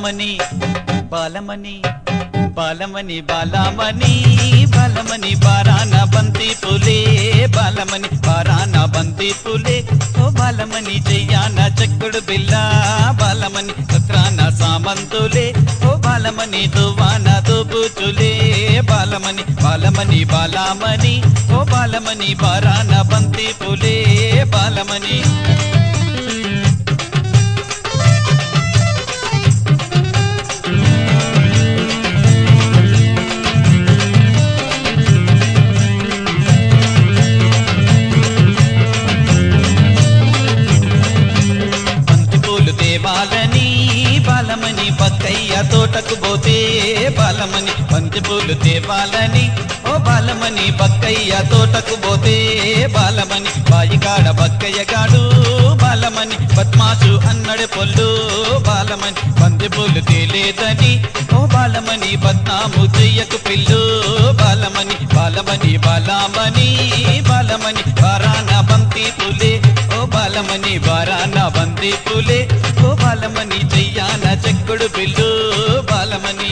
బాలమణి బాలమణి బాలమణి బాలమణి బాలమణి బారాన బంతి పులే బాలమణి బారాన బంతి పులే ఓ బాలమణి చెయ్యాన చెక్కుడు బిల్ల బాలమణి సత్రాన సామంతులే ఓ బాలమణి దువ్వాన దుబుచులే బాలమణి బాలమణి బాలమణి ఓ బాలమణి బారాన బంతి పులే బాలమణి బంతి పూలు తేవాలని బాలమని పక్కయ్య తోటకు పోతే బాలమని బంతి పూలు తేవాలని ఓ బాలమని పక్కయ్య తోటకు పోతే బాలమని బాయికాడ బక్కయ్య కాడు బాలమని పద్మాసు అన్నడు పొల్లు బాలమని బంతి పూలు తేలేదని ఓ బాలమని బద్నాము చెయ్యకు పిల్లు బాలమని బాలమని బాలమని బాలమని బారాన బంతి పులే ఓ బాలమని బారాన బంతి పులే ఓ బాలమని చెయ్యాన చెక్కుడు పిల్లు బాలమని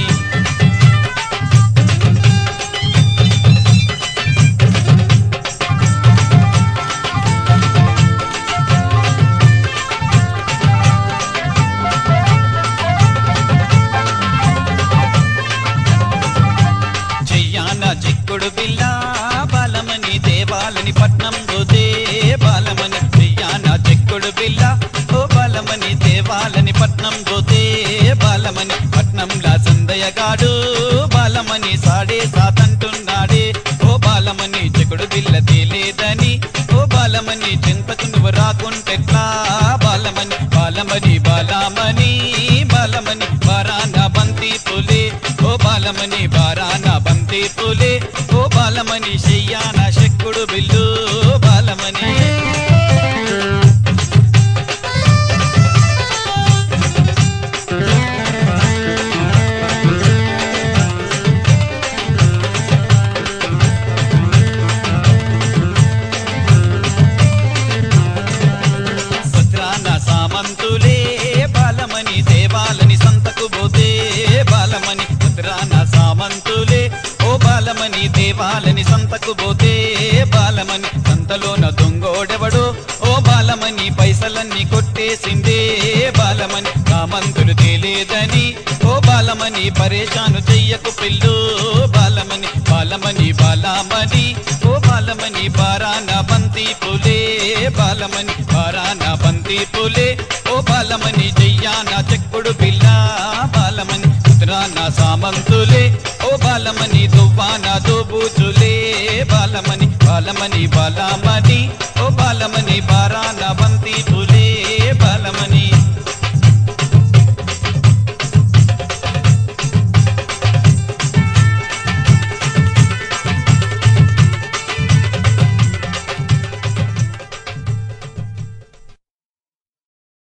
చెయ్యాన చిక్కుడు బిల్ల బాలమని దేవాలని పట్నం పోతే బాలమని చెయ్యాన చిక్కుడు బిల్ల ఓ బాలమని దేవాలని పట్నం పోతే బాలమని పట్నంలా సందయగాడు బాలమని సాడే సాతంటున్నాడే ఓ బాలమని చిక్కుడు బిల్ల తేలేదని ఓ బాలమని చింతకు నువ్వు రాకుంటెట్లా బాలమని బాలమని బాలమని బాలమని బారాన బంతి పులే ఓ బాలమని బారాన బంతి పులే ఓ బాలమని చెయ్యాన శక్కుడు బిల్లు బాలమని భద్రాన సామంతులే బాలమని దేవాలని సంతకు పోతే బాలమని భద్రాన సామంతులే ఓ బాలమని దేవాలని సంతకు పోతే బాలమని సంతలోన దొంగోడెవడో ఓ బాలమని పైసలన్నీ కొట్టేసిందే బాలమని సామంతులు తేలేదని ఓ బాలమని పరేషాను చెయ్యకు పిల్లు బాలమని బాలమని బాలమని ఓ బాలమని బారాన బంతి పులే బాలమని బారాన బంతి పులే ఓ బాలమని చెయ్యాన చెక్కుడు పిల్ల బాలమని ఉత్తరాన సామంతులే ఓ బాలమని దువ్వాన దోబూచులే బాలమని బాలమని బాలమని ఓ బాలమని బారాన బంతి